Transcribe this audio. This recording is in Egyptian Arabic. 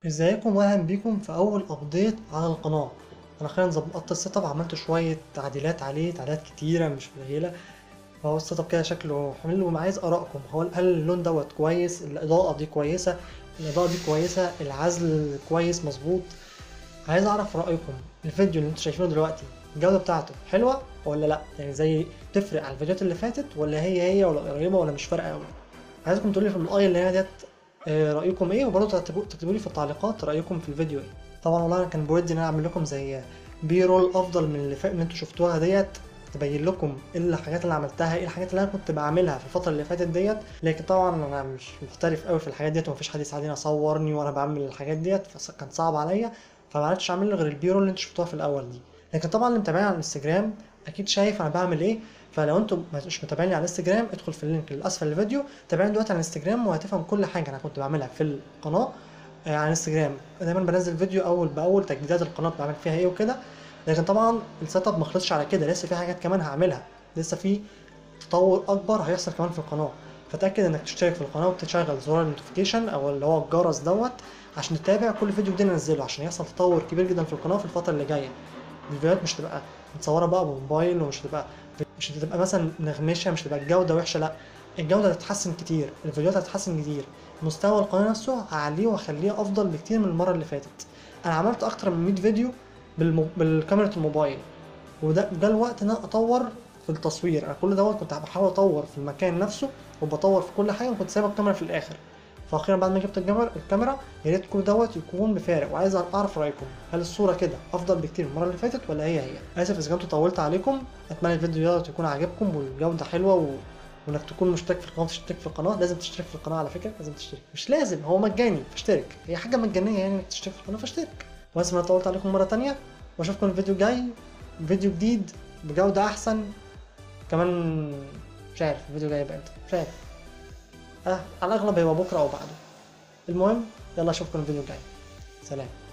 ازيكم واهلا بيكم في اول ابديت على القناه انا خلينا ظبطت السيت اب عملت شويه تعديلات عليه تعديلات كتيره مش قليله فهو السيت اب كده شكله حلو وعايز ارائكم هو هل اللون دوت كويس الاضاءه دي كويسه الاضاءه دي كويسه العزل كويس مظبوط عايز اعرف رايكم الفيديو اللي انتوا شايفينه دلوقتي الجوده بتاعته حلوه ولا لا يعني زي تفرق عن الفيديوهات اللي فاتت ولا هي هي ولا قريبه ولا مش فارقه قوي عايزكم تقولوا لي في الاي اللي هي ديت آه، رايكم ايه وبرضه تكتبوا لي في التعليقات رايكم في الفيديو ايه طبعا والله انا كان بودي ان انا اعمل لكم زي بي رول افضل من اللي فات اللي انتوا شفتوها ديت تبين لكم ايه الحاجات اللي عملتها ايه الحاجات اللي انا كنت بعملها في الفتره اللي فاتت ديت لكن طبعا انا مش محترف قوي في الحاجات ديت ومفيش حد يساعدني اصورني وانا بعمل الحاجات ديت فكان صعب عليا فما عرفتش اعمل غير البي رول اللي انتوا شفتوها في الاول دي لكن طبعا اللي متابعني على الانستجرام اكيد شايف انا بعمل ايه فلو انتم مش متابعيني على الانستجرام ادخل في اللينك اللي اسفل الفيديو تابعني دلوقتي على الانستجرام وهتفهم كل حاجه انا كنت بعملها في القناه آه، على الانستجرام دايما بنزل فيديو اول باول تجديدات القناه بعمل فيها ايه وكده لكن طبعا السيت اب ما خلصش على كده لسه في حاجات كمان هعملها لسه في تطور اكبر هيحصل كمان في القناه فتاكد انك تشترك في القناه وتشغل زرار النوتيفيكيشن او اللي هو الجرس دوت عشان تتابع كل فيديو جديد انزله عشان يحصل تطور كبير جدا في القناه في الفتره اللي جايه الفيديوهات مش تبقى متصوره بقى بموبايل ومش هتبقى مش هتبقى مثلا نغمشه مش هتبقى الجوده وحشه لا الجوده هتتحسن كتير الفيديوهات هتتحسن كتير مستوى القناه نفسه هعليه واخليه افضل بكتير من المره اللي فاتت انا عملت اكتر من 100 فيديو بالمو... بالكاميرا الموبايل وده ده الوقت ان انا اطور في التصوير انا كل دوت كنت بحاول اطور في المكان نفسه وبطور في كل حاجه وكنت سايب الكاميرا في الاخر فاخيرا بعد ما جبت الكاميرا الكاميرا يا ريت كل دوت يكون بفارق وعايز اعرف رايكم هل الصوره كده افضل بكتير من المره اللي فاتت ولا هي هي اسف اذا كنت طولت عليكم اتمنى الفيديو دوت يكون عجبكم والجوده حلوه و... وانك تكون مشترك في القناه تشترك في القناه لازم تشترك في القناه على فكره لازم تشترك مش لازم هو مجاني فاشترك هي حاجه مجانيه يعني انك تشترك في القناه فاشترك بس انا طولت عليكم مره تانية واشوفكم الفيديو الجاي فيديو جديد بجوده احسن كمان مش عارف الفيديو الجاي يبقى امتى مش عارف اه على الاغلب هيبقى بكره او بعده المهم يلا اشوفكم الفيديو الجاي سلام